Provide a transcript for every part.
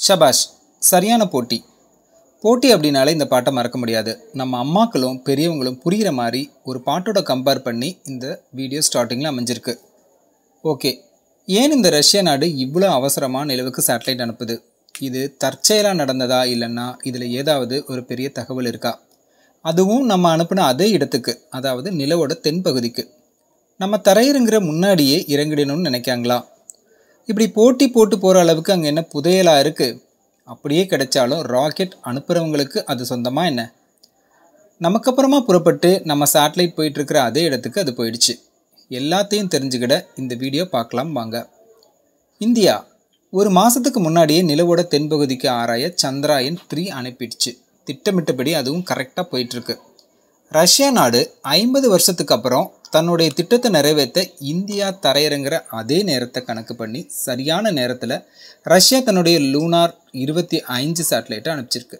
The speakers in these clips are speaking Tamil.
ஷபாஷ் சரியான போட்டி போட்டி அப்படின்னாலே இந்த பாட்டை மறக்க முடியாது நம்ம அம்மாக்களும் பெரியவங்களும் புரிகிற மாதிரி ஒரு பாட்டோட கம்பேர் பண்ணி இந்த வீடியோ ஸ்டார்டிங்கில் அமைஞ்சிருக்கு ஓகே ஏன் இந்த ரஷ்ய நாடு இவ்வளோ அவசரமாக நிலவுக்கு சேட்டலைட் அனுப்புது இது தற்செயலாக நடந்ததா இல்லைன்னா இதில் ஏதாவது ஒரு பெரிய தகவல் இருக்கா அதுவும் நம்ம அனுப்பின அதே இடத்துக்கு அதாவது நிலவோட தென்பகுதிக்கு நம்ம தரையிறங்குற முன்னாடியே இறங்கிடணும்னு நினைக்காங்களா இப்படி போட்டி போட்டு போகிற அளவுக்கு அங்கே என்ன புதையலாக இருக்குது அப்படியே கிடைச்சாலும் ராக்கெட் அனுப்புகிறவங்களுக்கு அது சொந்தமாக என்ன நமக்கு அப்புறமா புறப்பட்டு நம்ம சேட்டலைட் போயிட்டுருக்கிற அதே இடத்துக்கு அது போயிடுச்சு எல்லாத்தையும் தெரிஞ்சுக்கிட இந்த வீடியோ பார்க்கலாம் வாங்க இந்தியா ஒரு மாதத்துக்கு முன்னாடியே நிலவோட தென்பகுதிக்கு ஆராய சந்திராயன் த்ரீ அனுப்பிடுச்சு திட்டமிட்டபடி அதுவும் கரெக்டாக போயிட்டுருக்கு ரஷ்யா நாடு ஐம்பது வருஷத்துக்கு அப்புறம் தன்னுடைய திட்டத்தை நிறைவேற்ற இந்தியா தரையிறங்குற அதே நேரத்தை கணக்கு பண்ணி சரியான நேரத்தில் ரஷ்யா தன்னுடைய லூனார் இருபத்தி ஐந்து சேட்டலைட்டை அனுப்பிச்சிருக்கு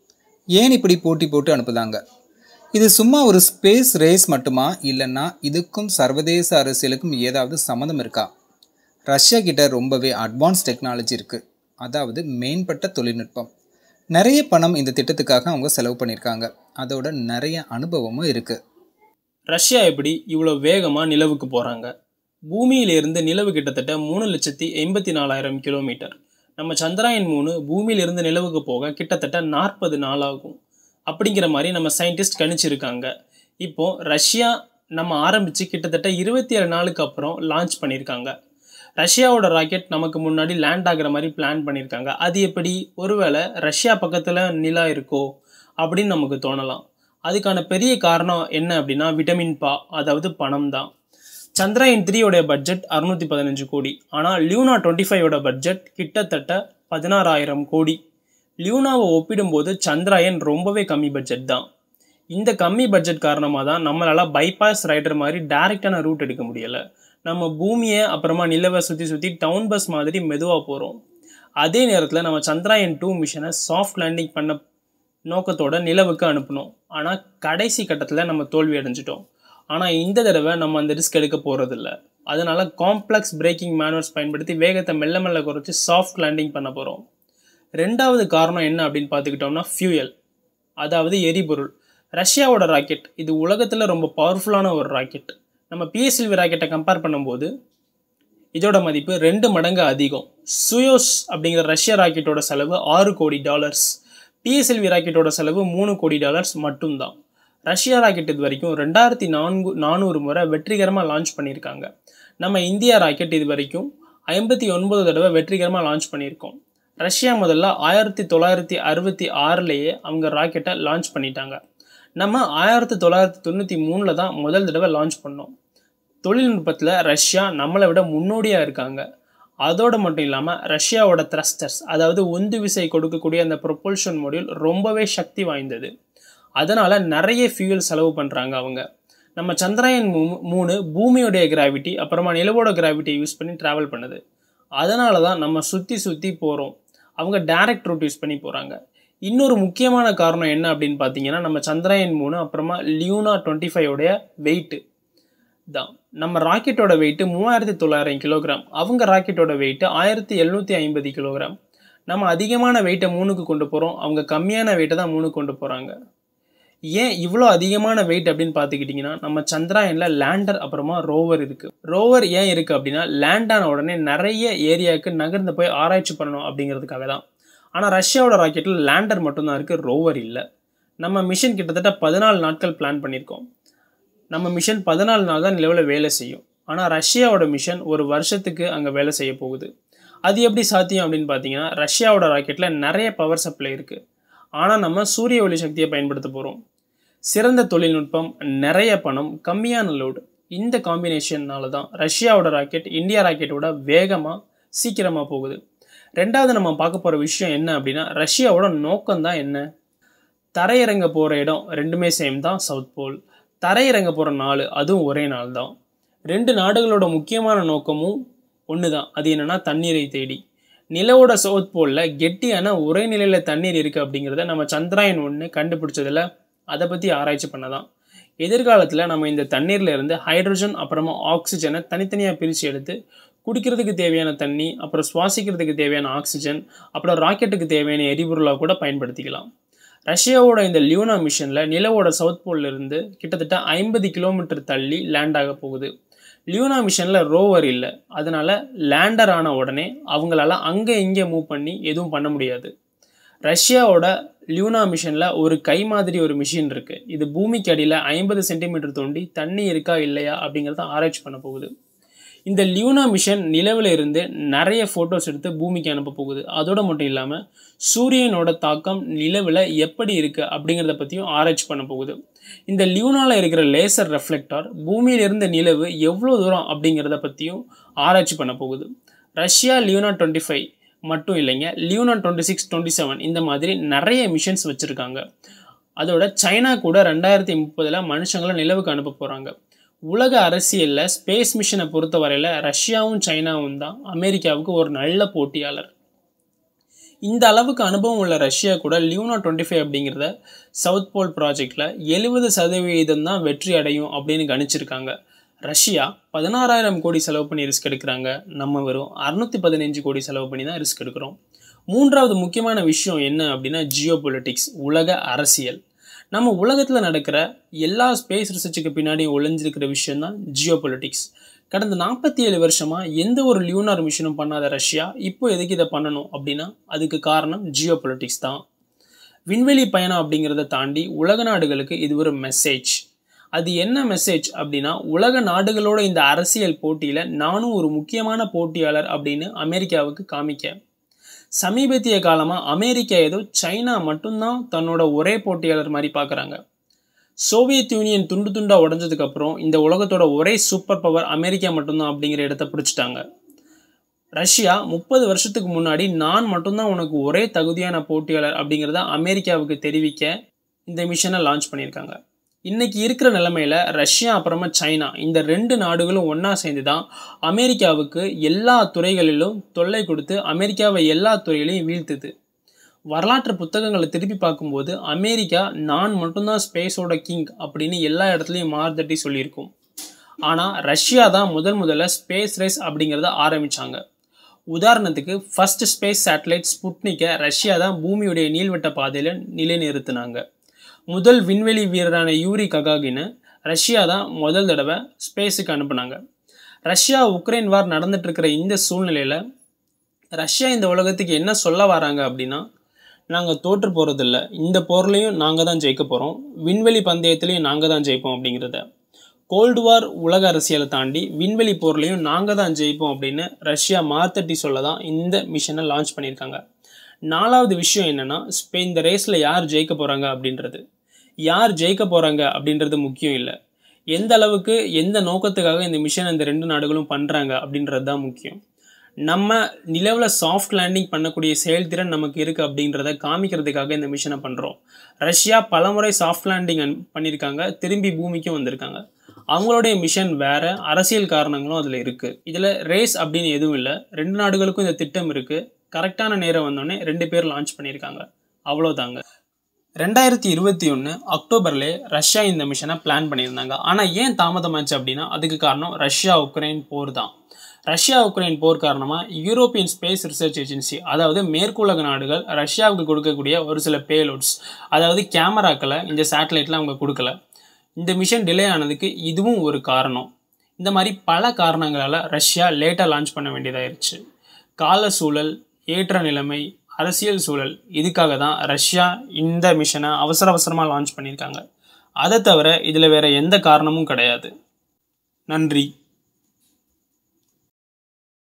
ஏன் இப்படி போட்டி போட்டு அனுப்புதாங்க இது சும்மா ஒரு ஸ்பேஸ் ரேஸ் மட்டுமா இல்லைன்னா இதுக்கும் சர்வதேச அரசியலுக்கும் ஏதாவது சம்மந்தம் இருக்கா ரஷ்யா கிட்ட ரொம்பவே அட்வான்ஸ் டெக்னாலஜி இருக்குது அதாவது மேம்பட்ட தொழில்நுட்பம் நிறைய பணம் இந்த திட்டத்துக்காக அவங்க செலவு பண்ணியிருக்காங்க அதோட நிறைய அனுபவமும் இருக்குது ரஷ்யா எப்படி இவ்வளோ வேகமாக நிலவுக்கு போகிறாங்க பூமியிலிருந்து நிலவு கிட்டத்தட்ட மூணு லட்சத்தி எண்பத்தி நாலாயிரம் கிலோமீட்டர் நம்ம சந்திராயன் மூணு பூமியிலிருந்து நிலவுக்கு போக கிட்டத்தட்ட நாற்பது நாள் ஆகும் அப்படிங்கிற மாதிரி நம்ம சயின்டிஸ்ட் கணிச்சிருக்காங்க இப்போ ரஷ்யா நம்ம ஆரம்பித்து கிட்டத்தட்ட இருபத்தி ஏழு நாளுக்கு அப்புறம் லான்ச் பண்ணியிருக்காங்க ரஷ்யாவோட ராக்கெட் நமக்கு முன்னாடி லேண்ட் ஆகிற மாதிரி பிளான் பண்ணியிருக்காங்க அது எப்படி ஒருவேளை ரஷ்யா பக்கத்தில் நிலா இருக்கோ அப்படின்னு நமக்கு தோணலாம் அதுக்கான பெரிய காரணம் என்ன அப்படின்னா விட்டமின் பா அதாவது பணம் தான் சந்திராயன் த்ரீயோடைய பட்ஜெட் அறுநூற்றி பதினஞ்சு கோடி ஆனால் லியூனா டுவெண்ட்டி ஃபைவோட பட்ஜெட் கிட்டத்தட்ட பதினாறாயிரம் கோடி லியூனாவை ஒப்பிடும்போது சந்திராயன் ரொம்பவே கம்மி பட்ஜெட் தான் இந்த கம்மி பட்ஜெட் காரணமாக தான் நம்மளால் பைபாஸ் ரைடர் மாதிரி டைரெக்டான ரூட் எடுக்க முடியலை நம்ம பூமியை அப்புறமா நிலவை சுற்றி சுற்றி டவுன் பஸ் மாதிரி மெதுவாக போகிறோம் அதே நேரத்தில் நம்ம சந்திராயன் டூ மிஷனை சாஃப்ட் லேண்டிங் பண்ண நோக்கத்தோட நிலவுக்கு அனுப்பணும் ஆனால் கடைசி கட்டத்தில் நம்ம தோல்வி அடைஞ்சிட்டோம் ஆனால் இந்த தடவை நம்ம அந்த ரிஸ்க் எடுக்க போகிறதில்ல அதனால் காம்ப்ளெக்ஸ் பிரேக்கிங் மேனுவல்ஸ் பயன்படுத்தி வேகத்தை மெல்ல மெல்ல குறைச்சி சாஃப்ட் லேண்டிங் பண்ண போகிறோம் ரெண்டாவது காரணம் என்ன அப்படின்னு பார்த்துக்கிட்டோம்னா ஃபியூயல் அதாவது எரிபொருள் ரஷ்யாவோட ராக்கெட் இது உலகத்தில் ரொம்ப பவர்ஃபுல்லான ஒரு ராக்கெட் நம்ம பிஎஸ்எல்வி ராக்கெட்டை கம்பேர் பண்ணும்போது இதோட மதிப்பு ரெண்டு மடங்கு அதிகம் சுயோஸ் அப்படிங்கிற ரஷ்ய ராக்கெட்டோட செலவு ஆறு கோடி டாலர்ஸ் பிஎஸ்எல்வி ராக்கெட்டோட செலவு மூணு கோடி டாலர்ஸ் மட்டும்தான் ரஷ்யா ராக்கெட் இது வரைக்கும் ரெண்டாயிரத்தி நான்கு நானூறு முறை வெற்றிகரமாக லான்ச் பண்ணியிருக்காங்க நம்ம இந்தியா ராக்கெட் இது வரைக்கும் ஐம்பத்தி ஒன்பது தடவை வெற்றிகரமாக லான்ச் பண்ணியிருக்கோம் ரஷ்யா முதல்ல ஆயிரத்தி தொள்ளாயிரத்தி அறுபத்தி ஆறுலேயே அவங்க ராக்கெட்டை லான்ச் பண்ணிட்டாங்க நம்ம ஆயிரத்தி தொள்ளாயிரத்தி தொண்ணூற்றி மூணில் தான் முதல் தடவை லான்ச் பண்ணோம் தொழில்நுட்பத்தில் ரஷ்யா நம்மளை விட முன்னோடியாக இருக்காங்க அதோடு மட்டும் இல்லாமல் ரஷ்யாவோட த்ரஸ்டர்ஸ் அதாவது உந்து விசை கொடுக்கக்கூடிய அந்த ப்ரொபல்ஷன் மாடியூல் ரொம்பவே சக்தி வாய்ந்தது அதனால் நிறைய ஃபியூல் செலவு பண்ணுறாங்க அவங்க நம்ம சந்திராயன் மூ மூணு பூமியோடைய கிராவிட்டி அப்புறமா நிலவோட கிராவிட்டியை யூஸ் பண்ணி ட்ராவல் பண்ணுது அதனால தான் நம்ம சுற்றி சுற்றி போகிறோம் அவங்க டைரக்ட் ரூட் யூஸ் பண்ணி போகிறாங்க இன்னொரு முக்கியமான காரணம் என்ன அப்படின்னு பார்த்தீங்கன்னா நம்ம சந்திராயன் மூணு அப்புறமா லியூனா டுவெண்ட்டி ஃபைவோடைய வெயிட்டு தான் நம்ம ராக்கெட்டோட வெயிட்டு மூவாயிரத்தி தொள்ளாயிரம் கிலோகிராம் அவங்க ராக்கெட்டோட வெயிட்டு ஆயிரத்தி எழுநூற்றி ஐம்பது கிலோகிராம் நம்ம அதிகமான வெயிட்டை மூணுக்கு கொண்டு போகிறோம் அவங்க கம்மியான வெயிட்டை தான் மூணுக்கு கொண்டு போகிறாங்க ஏன் இவ்வளோ அதிகமான வெயிட் அப்படின்னு பார்த்துக்கிட்டிங்கன்னா நம்ம சந்திராயனில் லேண்டர் அப்புறமா ரோவர் இருக்குது ரோவர் ஏன் இருக்குது அப்படின்னா லேண்ட் ஆன உடனே நிறைய ஏரியாவுக்கு நகர்ந்து போய் ஆராய்ச்சி பண்ணணும் அப்படிங்கிறதுக்காக தான் ஆனால் ரஷ்யாவோட ராக்கெட்டில் லேண்டர் மட்டும்தான் இருக்குது ரோவர் இல்லை நம்ம மிஷன் கிட்டத்தட்ட பதினாலு நாட்கள் பிளான் பண்ணியிருக்கோம் நம்ம மிஷன் பதினாலு நாள் தான் நிலவில் வேலை செய்யும் ஆனால் ரஷ்யாவோட மிஷன் ஒரு வருஷத்துக்கு அங்கே வேலை செய்ய போகுது அது எப்படி சாத்தியம் அப்படின்னு பார்த்தீங்கன்னா ரஷ்யாவோட ராக்கெட்டில் நிறைய பவர் சப்ளை இருக்குது ஆனால் நம்ம சூரிய ஒளி சக்தியை பயன்படுத்த போகிறோம் சிறந்த தொழில்நுட்பம் நிறைய பணம் கம்மியான லோடு இந்த காம்பினேஷன்னால தான் ரஷ்யாவோட ராக்கெட் இந்தியா ராக்கெட்டோட வேகமாக சீக்கிரமாக போகுது ரெண்டாவது நம்ம பார்க்க போகிற விஷயம் என்ன அப்படின்னா ரஷ்யாவோட நோக்கம் தான் என்ன தரையிறங்க போகிற இடம் ரெண்டுமே சேம் தான் சவுத் போல் தரையிறங்க போகிற நாள் அதுவும் ஒரே நாள் தான் ரெண்டு நாடுகளோட முக்கியமான நோக்கமும் ஒன்று தான் அது என்னென்னா தண்ணீரை தேடி நிலவோட சவுத் போலில் கெட்டியான ஒரே நிலையில் தண்ணீர் இருக்குது அப்படிங்கிறத நம்ம சந்திராயன் ஒன்று கண்டுபிடிச்சதில் அதை பற்றி ஆராய்ச்சி பண்ணதான் எதிர்காலத்தில் நம்ம இந்த தண்ணீரில் இருந்து ஹைட்ரஜன் அப்புறமா ஆக்சிஜனை தனித்தனியாக பிரித்து எடுத்து குடிக்கிறதுக்கு தேவையான தண்ணி அப்புறம் சுவாசிக்கிறதுக்கு தேவையான ஆக்சிஜன் அப்புறம் ராக்கெட்டுக்கு தேவையான எரிபொருளாக கூட பயன்படுத்திக்கலாம் ரஷ்யாவோட இந்த லியூனா மிஷனில் நிலவோட சவுத் போல்ல இருந்து கிட்டத்தட்ட ஐம்பது கிலோமீட்டர் தள்ளி லேண்ட் ஆக போகுது லியூனா மிஷனில் ரோவர் இல்லை அதனால லேண்டர் ஆன உடனே அவங்களால அங்கே இங்கே மூவ் பண்ணி எதுவும் பண்ண முடியாது ரஷ்யாவோட லியூனா மிஷனில் ஒரு கை மாதிரி ஒரு மிஷின் இருக்குது இது பூமிக்கு அடியில் ஐம்பது சென்டிமீட்டர் தோண்டி தண்ணி இருக்கா இல்லையா அப்படிங்கிறத ஆராய்ச்சி பண்ண போகுது இந்த லியூனா மிஷன் நிலவில் இருந்து நிறைய ஃபோட்டோஸ் எடுத்து பூமிக்கு அனுப்ப போகுது அதோட மட்டும் இல்லாமல் சூரியனோட தாக்கம் நிலவில் எப்படி இருக்குது அப்படிங்கிறத பற்றியும் ஆராய்ச்சி பண்ண போகுது இந்த லியூனாவில் இருக்கிற லேசர் ரெஃப்ளெக்டார் பூமியில இருந்த நிலவு எவ்வளோ தூரம் அப்படிங்கிறத பற்றியும் ஆராய்ச்சி பண்ண போகுது ரஷ்யா லியூனா டுவெண்ட்டி ஃபைவ் மட்டும் இல்லைங்க Luna twenty six twenty seven இந்த மாதிரி நிறைய மிஷன்ஸ் வச்சுருக்காங்க அதோட சைனா கூட ரெண்டாயிரத்தி முப்பதில் மனுஷங்களை நிலவுக்கு அனுப்ப போகிறாங்க உலக அரசியலில் ஸ்பேஸ் மிஷனை பொறுத்த வரையில் ரஷ்யாவும் சைனாவும் தான் அமெரிக்காவுக்கு ஒரு நல்ல போட்டியாளர் இந்த அளவுக்கு அனுபவம் உள்ள ரஷ்யா கூட லியூனா டுவெண்ட்டி ஃபைவ் அப்படிங்கிறத சவுத் போல் ப்ராஜெக்டில் எழுபது சதவீதம் தான் வெற்றி அடையும் அப்படின்னு கணிச்சிருக்காங்க ரஷ்யா பதினாறாயிரம் கோடி செலவு பண்ணி ரிஸ்க் எடுக்கிறாங்க நம்ம வெறும் அறுநூத்தி பதினஞ்சு கோடி செலவு பண்ணி தான் ரிஸ்க் எடுக்கிறோம் மூன்றாவது முக்கியமான விஷயம் என்ன அப்படின்னா ஜியோ பொலிட்டிக்ஸ் உலக அரசியல் நம்ம உலகத்தில் நடக்கிற எல்லா ஸ்பேஸ் ரிசர்ச்சுக்கு பின்னாடி ஒளிஞ்சிருக்கிற விஷயம் தான் ஜியோ பொலிட்டிக்ஸ் கடந்த நாற்பத்தி ஏழு வருஷமாக எந்த ஒரு லியூனார் மிஷனும் பண்ணாத ரஷ்யா இப்போ எதுக்கு இதை பண்ணணும் அப்படின்னா அதுக்கு காரணம் ஜியோ பொலிட்டிக்ஸ் தான் விண்வெளி பயணம் அப்படிங்கிறத தாண்டி உலக நாடுகளுக்கு இது ஒரு மெசேஜ் அது என்ன மெசேஜ் அப்படின்னா உலக நாடுகளோட இந்த அரசியல் போட்டியில் நானும் ஒரு முக்கியமான போட்டியாளர் அப்படின்னு அமெரிக்காவுக்கு காமிக்க சமீபத்திய காலமாக அமெரிக்கா ஏதோ சைனா மட்டும்தான் தன்னோட ஒரே போட்டியாளர் மாதிரி பார்க்குறாங்க சோவியத் யூனியன் துண்டு துண்டாக உடஞ்சதுக்கப்புறம் இந்த உலகத்தோட ஒரே சூப்பர் பவர் அமெரிக்கா மட்டும்தான் அப்படிங்கிற இடத்த பிடிச்சிட்டாங்க ரஷ்யா முப்பது வருஷத்துக்கு முன்னாடி நான் மட்டும்தான் உனக்கு ஒரே தகுதியான போட்டியாளர் அப்படிங்கிறத அமெரிக்காவுக்கு தெரிவிக்க இந்த மிஷனை லான்ச் பண்ணியிருக்காங்க இன்னைக்கு இருக்கிற நிலைமையில ரஷ்யா அப்புறமா சைனா இந்த ரெண்டு நாடுகளும் ஒன்றா சேர்ந்து தான் அமெரிக்காவுக்கு எல்லா துறைகளிலும் தொல்லை கொடுத்து அமெரிக்காவை எல்லா துறையிலையும் வீழ்த்துது வரலாற்று புத்தகங்களை திருப்பி பார்க்கும்போது அமெரிக்கா நான் மட்டும்தான் ஸ்பேஸோட கிங் அப்படின்னு எல்லா இடத்துலையும் மார்தட்டி சொல்லியிருக்கும் ஆனால் ரஷ்யா தான் முதல் முதல்ல ஸ்பேஸ் ரேஸ் அப்படிங்கிறத ஆரம்பித்தாங்க உதாரணத்துக்கு ஃபர்ஸ்ட் ஸ்பேஸ் சேட்டலைட் ஸ்புட்னிக்கை ரஷ்யா தான் பூமியுடைய நீள்வட்ட பாதையில் நிலைநிறுத்தினாங்க முதல் விண்வெளி வீரரான யூரி ககாகினை ரஷ்யா தான் முதல் தடவை ஸ்பேஸுக்கு அனுப்புனாங்க ரஷ்யா உக்ரைன் வார் நடந்துட்டு இருக்கிற இந்த சூழ்நிலையில் ரஷ்யா இந்த உலகத்துக்கு என்ன சொல்ல வராங்க அப்படின்னா நாங்கள் தோற்று போகிறதில்ல இந்த போர்லையும் நாங்கள் தான் ஜெயிக்க போகிறோம் விண்வெளி பந்தயத்துலையும் நாங்கள் தான் ஜெயிப்போம் அப்படிங்கிறத கோல்டு வார் உலக அரசியலை தாண்டி விண்வெளி போர்லையும் நாங்கள் தான் ஜெயிப்போம் அப்படின்னு ரஷ்யா மார்த்தட்டி சொல்ல தான் இந்த மிஷனை லான்ச் பண்ணியிருக்காங்க நாலாவது விஷயம் என்னென்னா ஸ்பே இந்த ரேஸில் யார் ஜெயிக்க போகிறாங்க அப்படின்றது யார் ஜெயிக்க போகிறாங்க அப்படின்றது முக்கியம் இல்லை எந்த அளவுக்கு எந்த நோக்கத்துக்காக இந்த மிஷன் இந்த ரெண்டு நாடுகளும் பண்ணுறாங்க அப்படின்றது தான் முக்கியம் நம்ம நிலவில் சாஃப்ட் லேண்டிங் பண்ணக்கூடிய செயல்திறன் நமக்கு இருக்குது அப்படின்றத காமிக்கிறதுக்காக இந்த மிஷனை பண்ணுறோம் ரஷ்யா பலமுறை சாஃப்ட் லேண்டிங் பண்ணியிருக்காங்க திரும்பி பூமிக்கும் வந்திருக்காங்க அவங்களுடைய மிஷன் வேற அரசியல் காரணங்களும் அதில் இருக்குது இதில் ரேஸ் அப்படின்னு எதுவும் இல்லை ரெண்டு நாடுகளுக்கும் இந்த திட்டம் இருக்குது கரெக்டான நேரம் வந்தோடனே ரெண்டு பேர் லான்ச் பண்ணியிருக்காங்க அவ்வளோதாங்க ரெண்டாயிரத்தி இருபத்தி ஒன்று அக்டோபர்லேயே ரஷ்யா இந்த மிஷனை பிளான் பண்ணியிருந்தாங்க ஆனால் ஏன் தாமதமாச்சு அப்படின்னா அதுக்கு காரணம் ரஷ்யா உக்ரைன் போர் தான் ரஷ்யா உக்ரைன் போர் காரணமாக யூரோப்பியன் ஸ்பேஸ் ரிசர்ச் ஏஜென்சி அதாவது மேற்குலக நாடுகள் ரஷ்யாவுக்கு கொடுக்கக்கூடிய ஒரு சில பேலோட்ஸ் அதாவது கேமராக்களை இந்த சேட்டலைட்டில் அவங்க கொடுக்கல இந்த மிஷன் டிலே ஆனதுக்கு இதுவும் ஒரு காரணம் இந்த மாதிரி பல காரணங்களால் ரஷ்யா லேட்டாக லான்ச் பண்ண வேண்டியதாயிருச்சு கால சூழல் ஏற்ற நிலைமை அரசியல் சூழல் இதுக்காக தான் ரஷ்யா இந்த மிஷனை அவசர அவசரமாக லான்ச் பண்ணியிருக்காங்க அதை தவிர இதில் வேற எந்த காரணமும் கிடையாது நன்றி